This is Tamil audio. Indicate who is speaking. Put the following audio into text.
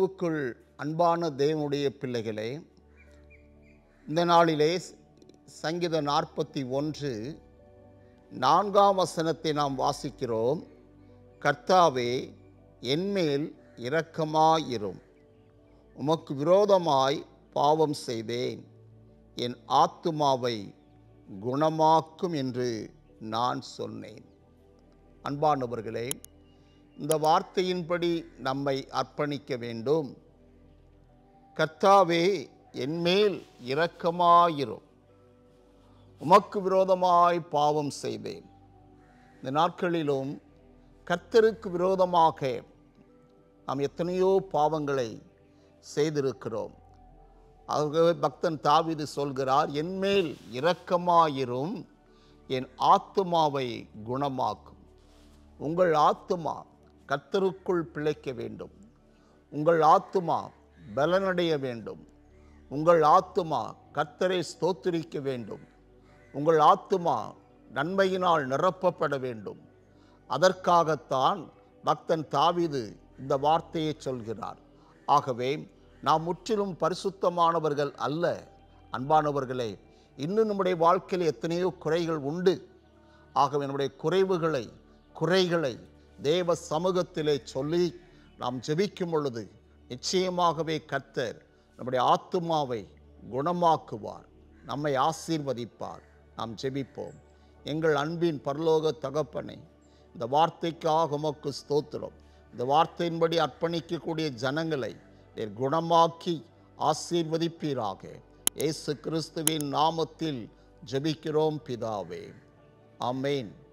Speaker 1: கிறிஸ்துவுக்குள் அன்பான தேவனுடைய பிள்ளைகளே இந்த நாளிலே சங்கீத நாற்பத்தி ஒன்று நான்காம் வசனத்தை நாம் வாசிக்கிறோம் கர்த்தாவே என்மேல் இரக்கமாயிரும் உமக்கு விரோதமாய் பாவம் செய்தேன் என் ஆத்துமாவை குணமாக்கும் என்று நான் சொன்னேன் அன்பானவர்களே இந்த வார்த்தையின்படி நம்மை அர்ப்பணிக்க வேண்டும் கர்த்தாவே என்மேல் இரக்கமாயிரும் உமக்கு விரோதமாய் பாவம் செய்தேன் இந்த நாட்களிலும் கர்த்தருக்கு விரோதமாக நாம் எத்தனையோ பாவங்களை செய்திருக்கிறோம் ஆகவே பக்தன் தாவீது சொல்கிறார் என்மேல் இரக்கமாயிரும் என் ஆத்துமாவை குணமாக்கும் உங்கள் ஆத்துமா கர்த்தருக்குள் பிழைக்க வேண்டும் உங்கள் ஆத்துமா பலனடைய வேண்டும் உங்கள் ஆத்துமா கர்த்தரை ஸ்தோத்திரிக்க வேண்டும் உங்கள் ஆத்துமா நன்மையினால் நிரப்பப்பட வேண்டும் அதற்காகத்தான் பக்தன் தாவீது இந்த வார்த்தையை சொல்கிறார் ஆகவே நாம் முற்றிலும் பரிசுத்தமானவர்கள் அல்ல அன்பானவர்களே இன்னும் நம்முடைய வாழ்க்கையில் எத்தனையோ குறைகள் உண்டு ஆகவே நம்முடைய குறைவுகளை குறைகளை தேவ சமூகத்திலே சொல்லி நாம் ஜெபிக்கும் பொழுது நிச்சயமாகவே கர்த்தர் நம்முடைய ஆத்துமாவை குணமாக்குவார் நம்மை ஆசீர்வதிப்பார் நாம் ஜெபிப்போம் எங்கள் அன்பின் பரலோக தகப்பனை இந்த வார்த்தைக்காக உமக்கு ஸ்தோத்திரம் இந்த வார்த்தையின்படி அர்ப்பணிக்கக்கூடிய ஜனங்களை நீர் குணமாக்கி ஆசீர்வதிப்பீராக இயேசு கிறிஸ்துவின் நாமத்தில் ஜெபிக்கிறோம் பிதாவே ஆமென்